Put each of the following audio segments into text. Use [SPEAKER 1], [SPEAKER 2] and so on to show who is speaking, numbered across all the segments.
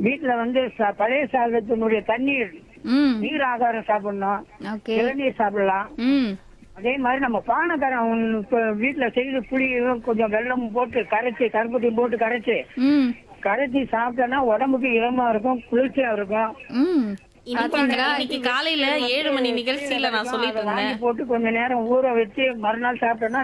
[SPEAKER 1] வீட்டுல வந்து ச- பழைய சாதத்தினுடைய தண்ணீர்
[SPEAKER 2] ம்
[SPEAKER 1] நீர் ஆகாரம் சாப்பிடணும்
[SPEAKER 2] ஓகே
[SPEAKER 1] இளநீர் சாப்பிடலாம்
[SPEAKER 2] ம்
[SPEAKER 1] அதே மாதிரி நம்ம பானக்காரம் இப்ப வீட்டுல செய்து புளியும் கொஞ்சம் வெள்ளமும் போட்டு கரைச்சி கருப்பட்டியும் போட்டு கரைச்சி
[SPEAKER 2] ம்
[SPEAKER 1] கரைச்சி சாப்பிட்டோன்னா உடம்புக்கு இதமா இருக்கும் குளிர்ச்சியா இருக்கும்
[SPEAKER 2] ம்
[SPEAKER 3] இன்னைக்கு இன்னைக்கு காலையில ஏழு மணி நிகழ்ச்சியில நான் சொல்லிட்டு
[SPEAKER 1] அதை
[SPEAKER 3] இருந்தேன்
[SPEAKER 1] வாங்கி போட்டு கொஞ்ச நேரம் ஊற வச்சு மறுநாள் சாப்பிட்டோம்னா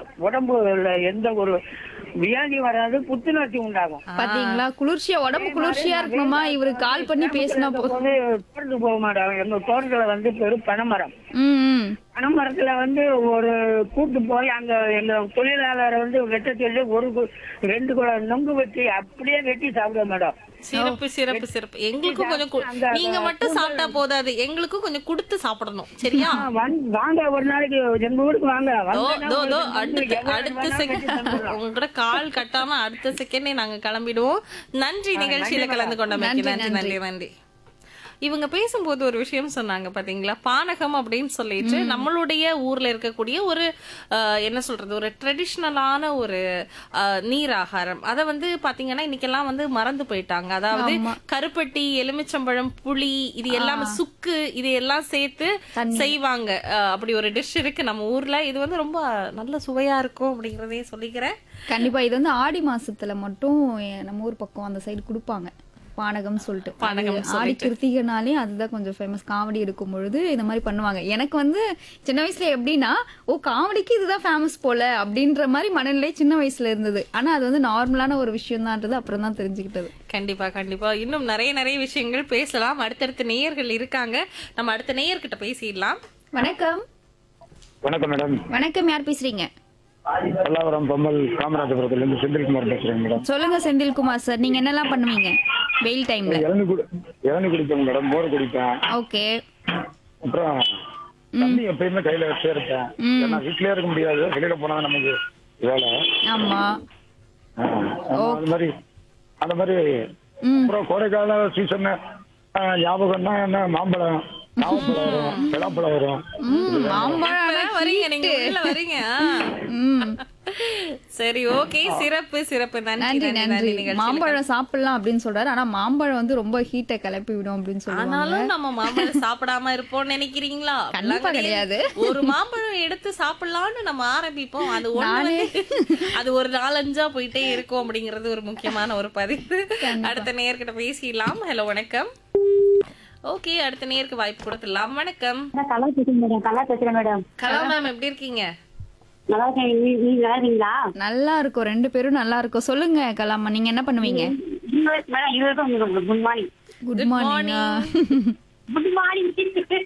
[SPEAKER 1] உடம்புல எந்த ஒரு வியாதி வராது புத்துணர்ச்சி உண்டாகும்
[SPEAKER 2] பாத்தீங்களா குளிர்ச்சியா உடம்பு குளிர்ச்சியா இருக்கணுமா இவரு கால் பண்ணி பேசினா போ
[SPEAKER 1] வந்து தோட்டத்துக்கு போக மாட்டாங்க எங்க தோட்டத்துல வந்து பெரும் பனைமரம்
[SPEAKER 2] ம் ம்
[SPEAKER 1] பனைமரத்துல வந்து ஒரு கூட்டு போய் அங்க எங்க தொழிலாளரை வந்து வெட்ட சொல்லி ஒரு கு- ரெண்டு குடம் நொங்கு வெட்டி அப்படியே வெட்டி சாப்பிட மேடம்
[SPEAKER 3] சிறப்பு சிறப்பு சிறப்பு எங்களுக்கும் கொஞ்சம் கு-
[SPEAKER 1] அந்த-
[SPEAKER 3] நீங்க மட்டும் சாப்பிட்டா போதாது எங்களுக்கும் கொஞ்சம் கொடுத்து சாப்பிடணும் சரியா
[SPEAKER 1] ஆ, வந்து- வாங்க ஒரு நாளைக்கு எங்க ஊருக்கு வாங்க
[SPEAKER 3] தோ
[SPEAKER 1] வந்தேன்னா
[SPEAKER 3] தோ தோ
[SPEAKER 1] உங்களுக்கு வந்து
[SPEAKER 3] அடுத்த
[SPEAKER 1] எவ்வளவு
[SPEAKER 3] அடுத்த
[SPEAKER 1] வேணாலும் வெட்டி
[SPEAKER 3] செகண்ட்
[SPEAKER 1] தந்துடலாம்.
[SPEAKER 3] உங்களோட கால் கட்டாம அடுத்த செகண்டே நாங்க கிளம்பிடுவோம் நன்றி நிகழ்ச்சியில கலந்து கொண்டமைக்கு
[SPEAKER 2] நன்றி,
[SPEAKER 3] நன்றி நன்றி நன்றி இவங்க பேசும்போது ஒரு விஷயம் சொன்னாங்க பாத்தீங்களா பானகம் அப்படின்னு சொல்லிட்டு நம்மளுடைய ஊர்ல இருக்கக்கூடிய ஒரு அஹ், என்ன சொல்றது ஒரு ட்ரெடிஷ்னலான ஒரு அஹ், நீர் ஆகாரம் அதை வந்து பாத்தீங்கன்னா இன்னைக்கெல்லாம் வந்து மறந்து போயிட்டாங்க அதாவது கருப்பட்டி எலுமிச்சம்பழம் புளி இது எல்லாமே சுக்கு இது எல்லாம் சேர்த்து செய்வாங்க அஹ், அப்படி ஒரு டிஷ் இருக்கு நம்ம ஊர்ல இது வந்து ரொம்ப நல்ல சுவையா இருக்கும் அப்படிங்கறதே சொல்லிக்கிறேன்
[SPEAKER 2] கண்டிப்பா இது வந்து ஆடி மாசத்துல மட்டும் எ- நம்ம ஊர் பக்கம் அந்த சைடு கொடுப்பாங்க பானகம் சொல்லிட்டு
[SPEAKER 3] பானகம்
[SPEAKER 2] அது ஆடி கிருத்திகனாலே அதுதான் கொஞ்சம் ஃபேமஸ் காமெடி எடுக்கும் பொழுது இந்த மாதிரி பண்ணுவாங்க எனக்கு வந்து சின்ன வயசுல எப்படின்னா ஓ காமெடிக்கு இதுதான் ஃபேமஸ் போல அப்படின்ற மாதிரி மனநிலை சின்ன வயசுல இருந்தது ஆனா அது வந்து நார்மலான ஒரு விஷயம் தான்ன்றது அப்புறம் தான் தெரிஞ்சுக்கிட்டது
[SPEAKER 3] கண்டிப்பா கண்டிப்பா இன்னும் நிறைய நிறைய விஷயங்கள் பேசலாம் அடுத்தடுத்த நேயர்கள் இருக்காங்க நம்ம அடுத்த நேயர்கிட்ட பேசிடலாம்
[SPEAKER 2] வணக்கம்
[SPEAKER 4] வணக்கம் மேடம்
[SPEAKER 2] வணக்கம் யார் பேசுறீங்க
[SPEAKER 4] பல்லாவரம் பொம்மல் காமராஜபுரத்துல இருந்து செந்தில்குமார் பேசுறேன் மேடம்
[SPEAKER 2] சொல்லுங்க செந்தில்குமார் சார் நீங்க என்னெல்லாம் பண்ணுவீங்க வெயில் டைம்ல
[SPEAKER 4] இளநி குடி இளநி குடிப்பேன் மேடம் மோர் குடிப்பேன்
[SPEAKER 2] ஓகே
[SPEAKER 4] அப்புறம் தண்ணி எப்பயுமே கையில வச்சே இருப்பேன் ஏன்னா வீட்லயே இருக்க முடியாது வெளியில போனா நமக்கு வேலை
[SPEAKER 2] ஆமா
[SPEAKER 4] ஆ, ஆனா அது மாதிரி அந்த மாதிரி
[SPEAKER 2] ம்
[SPEAKER 4] அப்புறம் கோடைக்கால சீசன் ஞாபகம்னா என்ன மாம்பழம் நாவப்பழம் வரும் பலாப்பழம் வரும்
[SPEAKER 2] ம் மாம்பழம் ஆனா
[SPEAKER 3] இப்பதான் வரீங்க நீங்க உள்ள வரீங்க ஆ.
[SPEAKER 2] ம்
[SPEAKER 3] சரி ஓகே சிறப்பு சிறப்பு நன்றி
[SPEAKER 2] நன்றி
[SPEAKER 3] நன்றி
[SPEAKER 2] நன்றி
[SPEAKER 3] நன்றி நிகழ்ச்சியில
[SPEAKER 2] மாம்பழம் சாப்பிடலாம் அப்படின்னு சொல்றாரு ஆனா மாம்பழம் வந்து ரொம்ப ஹீட்டை கிளப்பி விடும் அப்படின்னு சொல்லுவாங்க
[SPEAKER 3] ஆனாலும் நம்ம மாம்பழம் சாப்பிடாம இருப்போம்னு நினைக்கிறீங்களா
[SPEAKER 2] கண்டிப்பா
[SPEAKER 3] அப்படிலாம்
[SPEAKER 2] கிடையாது.
[SPEAKER 3] ஒரு மாம்பழம் எடுத்து சாப்பிடலாம்னு நம்ம ஆரம்பிப்போம் அது ஒண்ணு வந்து அது ஒரு நாலஞ்சா போயிட்டே இருக்கும் அப்படிங்கிறது ஒரு முக்கியமான ஒரு பதிவு அடுத்த நேயர்கிட்ட பேசிடலாம் ஹலோ வணக்கம் ஓகே அடுத்த நேருக்கு வாய்ப்பு கொடுத்துடலாம் வணக்கம்
[SPEAKER 5] நான் கலா பேசுறேன் மேடம் கலா பேசுறேன் மேடம்
[SPEAKER 3] கலா மேம் எப்படி இருக்கீங்க
[SPEAKER 5] நல்லா இருக்கேன் நீ- நீங்க நல்லா இருக்கீங்களா
[SPEAKER 2] நல்லா இருக்கும் ரெண்டு பேரும் நல்லா இருக்கும் சொல்லுங்க கலாமா நீங்க என்ன பண்ணுவீங்க
[SPEAKER 5] இன்னொரு- மேடம் இது வரைக்கும் உங்களுக்கு good morning
[SPEAKER 2] good morning
[SPEAKER 5] good morning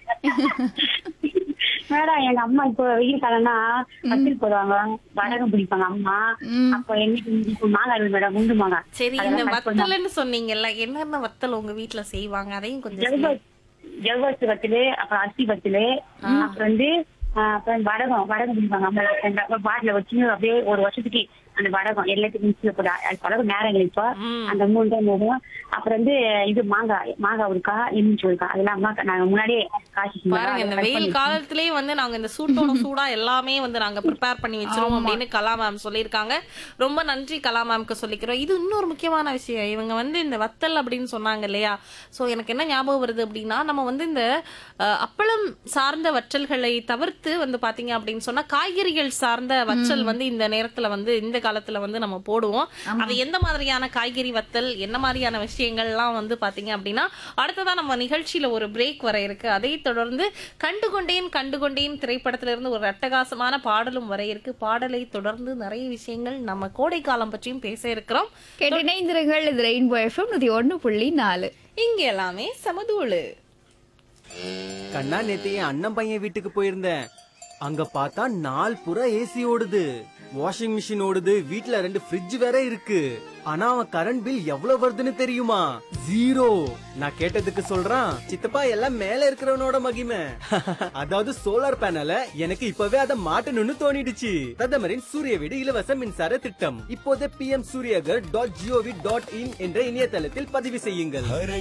[SPEAKER 5] madam எங்க அம்மா இப்போ வெயில் காலம்னா கட்டில் போடுவாங்க வடகம் பிடிப்பாங்க அம்மா
[SPEAKER 2] ம்.
[SPEAKER 5] அப்ப எங்களுக்கு இப்போ மாங்காய் இருக்கு மேடம் குண்டு மாங்காய்
[SPEAKER 3] சரி இந்த
[SPEAKER 5] அதெல்லாம் cut பண்ணா-
[SPEAKER 3] வத்தல்னு சொன்னீங்கல்ல என்னென்ன வத்தல் உங்க வீட்ல செய்வாங்க அதையும் கொஞ்சம்
[SPEAKER 5] ஜவ்வரிசி ஜவ்வரிசி வத்தலு அப்புறம் அரிசி வத்தலு அப்புறம் வந்து ஆஹ், அப்புறம் வடகம் வடகம் பிடிப்பாங்க அம்மா பாட்டில வச்சு அப்படியே ஒரு வருஷத்துக்கு அந்த வடகம் எல்லாத்துக்கும் மிக்சியில போட்டு அது பழகம் நேரம் இப்போ
[SPEAKER 3] ம்.
[SPEAKER 5] அந்த மூணு டைம் வரும் அப்புறம் வந்து இது மாங்காய் மாங்காய் ஒருக்கா எலுமிச்சு ஒருக்கா அதெல்லாம் அம்மா நாங்க முன்னாடியே காய்ச்சி
[SPEAKER 3] பாருங்க இந்த வெயில் காலத்திலேயே வந்து நாங்க இந்த சூட்டோட சூடா எல்லாமே வந்து நாங்க ப்ரிப்பேர் பண்ணி வச்சிருவோம் அப்படின்னு கலா மேம் சொல்லியிருக்காங்க ரொம்ப நன்றி கலா மேம்க்கு சொல்லிக்கிறோம் இது இன்னொரு முக்கியமான விஷயம் இவங்க வந்து இந்த வத்தல் அப்படின்னு சொன்னாங்க இல்லையா சோ எனக்கு என்ன ஞாபகம் வருது அப்படின்னா நம்ம வந்து இந்த அஹ், அப்பளம் சார்ந்த வற்றல்களை தவிர்த்து வந்து பாத்தீங்க அப்படின்னு சொன்னா காய்கறிகள் சார்ந்த வற்றல் வந்து இந்த நேரத்துல வந்து இந்த காலத்துல வந்து நம்ம போடுவோம் அது எந்த மாதிரியான காய்கறி வத்தல் என்ன மாதிரியான விஷயங்கள்லாம் வந்து பாத்தீங்க அப்படின்னா அடுத்ததா நம்ம நிகழ்ச்சியில ஒரு பிரேக் வர இருக்கு அதை தொடர்ந்து கண்டுகொண்டேன் கண்டுகொண்டேன் திரைப்படத்துல இருந்து ஒரு அட்டகாசமான பாடலும் வர இருக்கு பாடலை தொடர்ந்து நிறைய விஷயங்கள் நம்ம கோடை காலம் பற்றியும் பேச இருக்கிறோம்
[SPEAKER 2] கேட்டு இணைந்திருங்கள் இது ரெயின்போ எஃப்எம் நூத்தி ஒண்ணு புள்ளி நாலு
[SPEAKER 3] இங்க எல்லாமே சமதூளு
[SPEAKER 6] கண்ணா நேத்து என் அண்ணன் பையன் வீட்டுக்கு போயிருந்தேன் அங்க பார்த்தா நாள் புறா ஏசி ஓடுது வாஷிங் மிஷின் ஓடுது வீட்ல ரெண்டு ஃப்ரிட்ஜ் வேற இருக்கு ஆனா அவன் கரண்ட் பில் எவ்வளவு வருதுன்னு தெரியுமா ஜீரோ நான் கேட்டதுக்கு சொல்றான் சித்தப்பா எல்லாம் மேல இருக்கிறவனோட மகிமை அதாவது சோலார் பேனல எனக்கு இப்பவே அதை மாட்டணும்னு தோணிடுச்சு பிரதமரின் சூரிய வீடு இலவச மின்சார திட்டம் இப்போதே P M Suryaghar dot GOV dot in என்ற இணையதளத்தில் பதிவு செய்யுங்கள்